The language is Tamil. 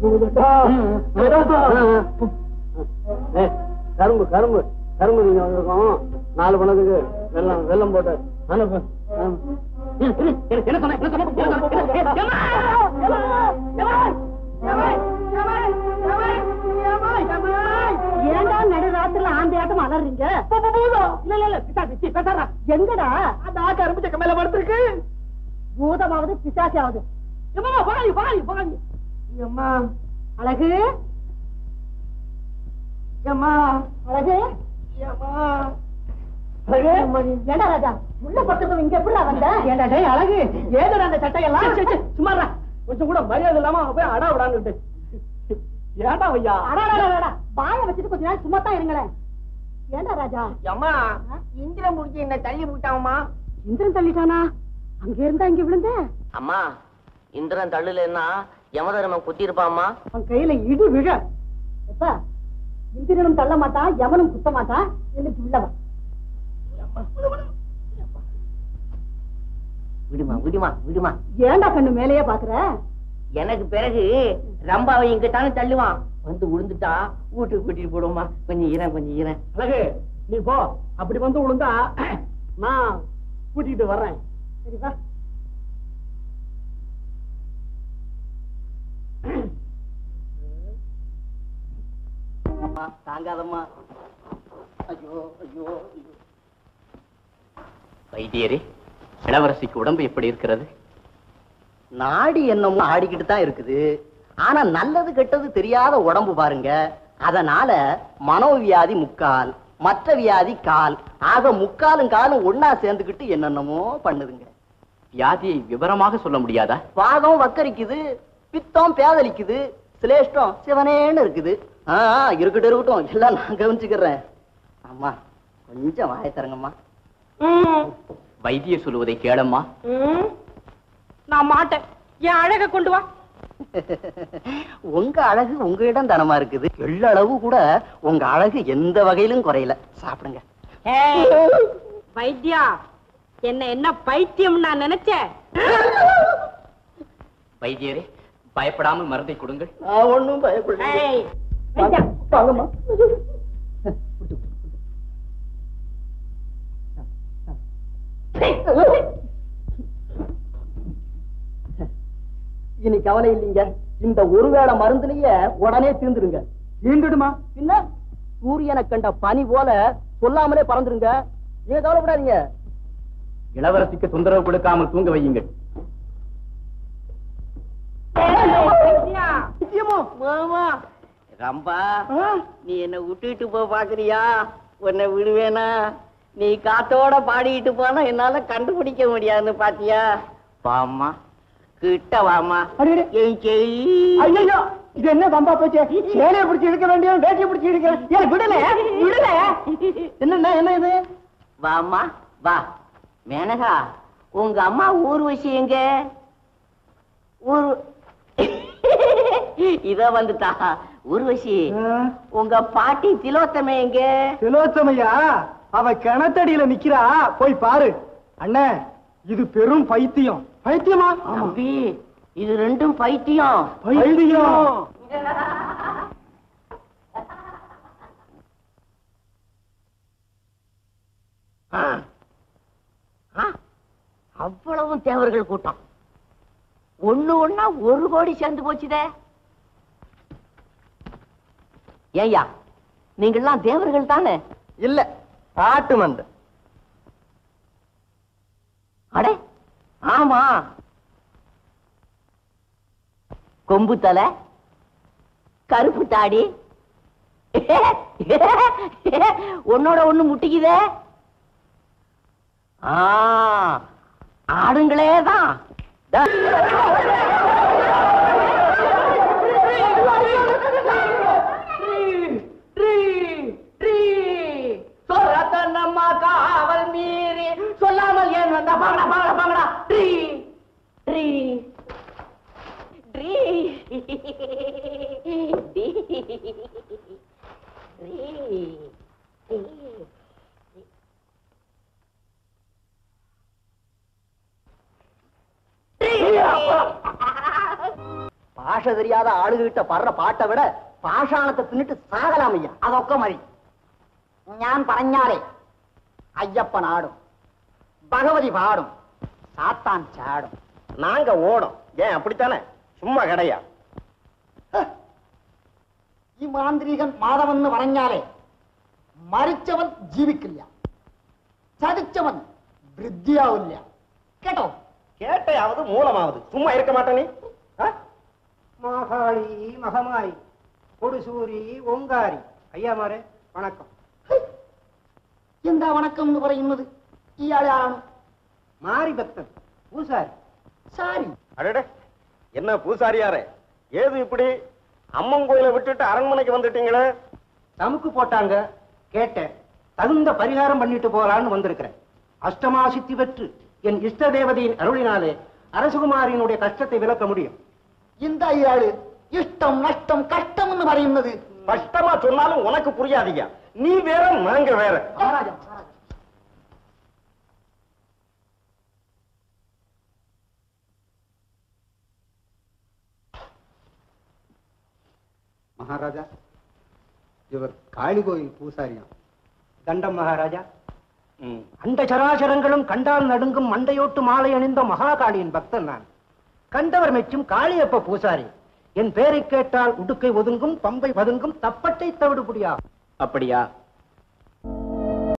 போகுதுடா ஏய், கரும்பு கரும்பு கரும்பு நீங்க வந்திருக்கோம் நாலு பணத்துக்கு வெள்ளம் வெள்ளம் போட்டு அனுப்பு அனுப்பு. என்ன சொன்ன என்ன சொன்ன என்ன சொன்ன? ஏண்டா நடு ராத்திரில ஆந்தையாட்டம் அலறீங்க இல்ல இல்ல இல்ல பிசாசு, சீ, பேசாதடா. எங்கடா அந்த ஆ கரும்பு சக்க மேல படுத்திருக்கு பூதமாவது பிசாசியாவது எம்மா பாடி பாடி பாடி எம்மா அழகு எம்மா அழகு எம்மா ஏண்டா ராஜா உள்ள பக்கத்துல இங்க எப்படி வந்த ஏண்டா டேய் அழகு ஏதடா அந்த சட்டையெல்லாம் சும்மாடா கொஞ்சம் கூட மரியாதை இல்லாம அவன் போய் அடா விடான்னுட்டு ஏண்டா ஐயா அடாடாடாடா வாய வச்சுட்டு கொஞ்ச நேரம் சும்மா தான் இருங்களேன் ஏண்டா ராஜா அம்மா இந்திரன் முடிச்சு என்ன தள்ளி விட்டாங்கம்மா இந்திரன் தள்ளிட்டானா அங்க இருந்தா இங்க விழுந்த அம்மா இந்திரன் தள்ளுலன்னா யமதர்மன் குத்தி இருப்பாம்மா அவன் கையில இடி விழ எப்ப இந்திரனும் தள்ள மாட்டான் எவனும் குத்த மாட்டான் என்று உள்ளவன் விடுமா விடுமா விடுமா ஏண்டா கண்ணு மேலேயே பாக்குற எனக்கு பிறகு ரம்பாவை இங்கத்தானே தள்ளுவான் வந்து விழுந்துட்டா வீட்டுக்கு கூட்டிட்டு போடுவோமா கொஞ்சம் ஈரன் கொஞ்சம் ஈரன் அழகு நீ போ அப்படி வந்து விழுந்தா நான் கூட்டிட்டு வர்றேன் சரி வா அம்மா தாங்காதம்மா ஐயோ ஐயோ ஐயோ. வைத்தியரே இளவரசிக்கு உடம்பு எப்படி இருக்கிறது நாடி என்னமோ ஆடிக்கிட்டு தான் இருக்குது ஆனா நல்லது கெட்டது தெரியாத உடம்பு பாருங்க அதனால மனோவியாதி முக்கால் மற்ற வியாதி கால் ஆக முக்காலும் காலும் ஒன்னா சேர்ந்துக்கிட்டு என்னென்னமோ பண்ணுதுங்க வியாதியை விவரமாக சொல்ல முடியாதா வாதம் வக்கரிக்குது பித்தம் பேதலிக்குது சிலேஷ்டம் சிவனேன்னு இருக்குது ஆ ஆ, இருக்கட்டும் இருக்கட்டும் எல்லாம் நான் கவனிச்சுக்கிறேன் அம்மா கொஞ்சம் வாய தரங்கம்மா வைத்தியர் சொல்லுவதை கேளம்மா நான் மாட்டேன் என் அழக கொண்டு வா உங்க அழகு உங்களிடம் தனமா இருக்குது எள்ளளவு கூட உங்க அழகு எந்த வகையிலும் குறையல சாப்பிடுங்க வைத்தியா என்ன என்ன பைத்தியம் நான் நினைச்சேன் வைத்தியரே பயப்படாமல் மருந்தை கொடுங்கள் நான் ஒண்ணும் பயப்படல ஏய், வைத்தியா, வாங்கம்மா இனி கவலை இல்லைங்க இந்த ஒருவேளை மருந்துலயே உடனே தீர்ந்துருங்க தீண்டுடுமா பின்ன சூரியனை கண்ட பனி போல சொல்லாமலே பறந்துருங்க நீங்க கவலைப்படாதீங்க இளவரசிக்கு தொந்தரவு கொடுக்காமல் தூங்க வையுங்கள் வைத்தியா. மாமா ரம்பா நீ என்ன விட்டுட்டு போ பாக்குறியா உன்னை விடுவேனா நீ காத்தோட பாடிட்டு போனா என்னால கண்டுபிடிக்க முடியாதுன்னு பாத்தியா வாமா கிட்ட வாமா என் செல்லி. ஐயோ இது என்ன பம்பா போச்சு சேலையை பிடிச்சி இழுக்க வேண்டிய வேட்டியை பிடிச்சி இழுக்கிறேன் ஏன் விடல விடல என்ன என்ன இது வாமா வா மேனகா உங்க அம்மா ஊர்வசி எங்க ஊர் இத வந்துட்டா ஊர்வசி உங்க பாட்டி திலோத்தமை எங்க திலோத்தமையா அவ கிணத்தடியில நிக்கிறா போய் பாரு அண்ணே இது பெரும் பைத்தியம் பைத்தியமா தம்பி இது ரெண்டும் பைத்தியம் பைத்தியம் ஆ. ஆ, அவ்வளவும் தேவர்கள் கூட்டம் ஒண்ணு ஒண்ணா ஒரு கோடி சேர்ந்து போச்சுதே ஏய்யா நீங்கெல்லாம் தேவர்கள் தானே இல்ல ஆட்டு மந்த அடே ஆமா கொம்பு தலை கருப்பு தாடி உன்னோட ஒண்ணு முட்டிக்குதே ஆ ஆடுங்களே தான் நம்ம காவல் மீறி சொல்லாமல் ஏன் வந்தா பாங்கடா பாங்கடா பாங்கடா ட்ரீ ட்ரீ ட்ரீ பாஷ பாஷை தெரியாத ஆளுகிட்ட படுற பாட்டை விட பாஷாணத்தை தின்னுட்டு சாகலாம் ஐயா അതൊക്കെ മതി ഞാൻ പറഞ്ഞാലേ അയ്യപ്പൻ ആടും ഭഗവതി പാടും സാത്താൻ ചാടും நாங்க ஓடும் ஏன் அப்படித்தானே சும்மா கிடையா ഈ മാന്ത്രികൻ മാധവെന്ന് പറഞ്ഞാലേ മരിച്ചവൻ ജീവിക്കില്ല ചതിച്ചവൻ വൃദ്ധിയാവില്ല കേട്ടോ கேட்டையாவது மூலமாவது சும்மா இருக்க மாட்டே நீ ஆ? மாகாளி மகமாய் கொடுசூரி ஓங்காரி ஐயாமாரே வணக்கம் എന്താ വണക്കം എന്ന് പറയുന്നത് ഇയാളെ ആരാണ് மாரி பக்தன் பூசாரி സാരി அடடே என்ன பூசாரியாரே ஏது இப்படி அம்மன் கோயிலை விட்டுட்டு அரண்மனைக்கு வந்துட்டீங்களே தமுக்கு போட்டாங்க கேட்டேன் தகுந்த பரிகாரம் பண்ணிட்டு போகலான்னு வந்திருக்கிறேன் அஷ்டமா சித்தி பெற்று என் இஷ்ட தேவதையின் அருளினாலே அரசகுமாரியினுடைய கஷ்டத்தை விளக்க முடியும் എന്താ ഇയാള് ഇഷ്ടം നഷ്ടം കഷ്ടം എന്ന് പറയുന്നത് கஷ்டமா சொன்னாலும் உனக்கு புரியாதீங்க நீ வேற நாங்க வேற മഹാരാജ മഹാരാജ மகாராஜா இவர் காளி கோயில் பூசாரியாம் தண்டம் மகாராஜா ம். அண்ட சராசரங்களும் கண்டால் நடுங்கும் மண்டையோட்டு மாலை அணிந்த மகாகாளியின் பக்தன் நான் கண்டவர் மெச்சும் காளியப்ப பூசாரி என் பேரை கேட்டால் உடுக்கை ஒதுங்கும் பம்பை பதுங்கும் தப்பட்டை தவிடு புடியா அப்படியா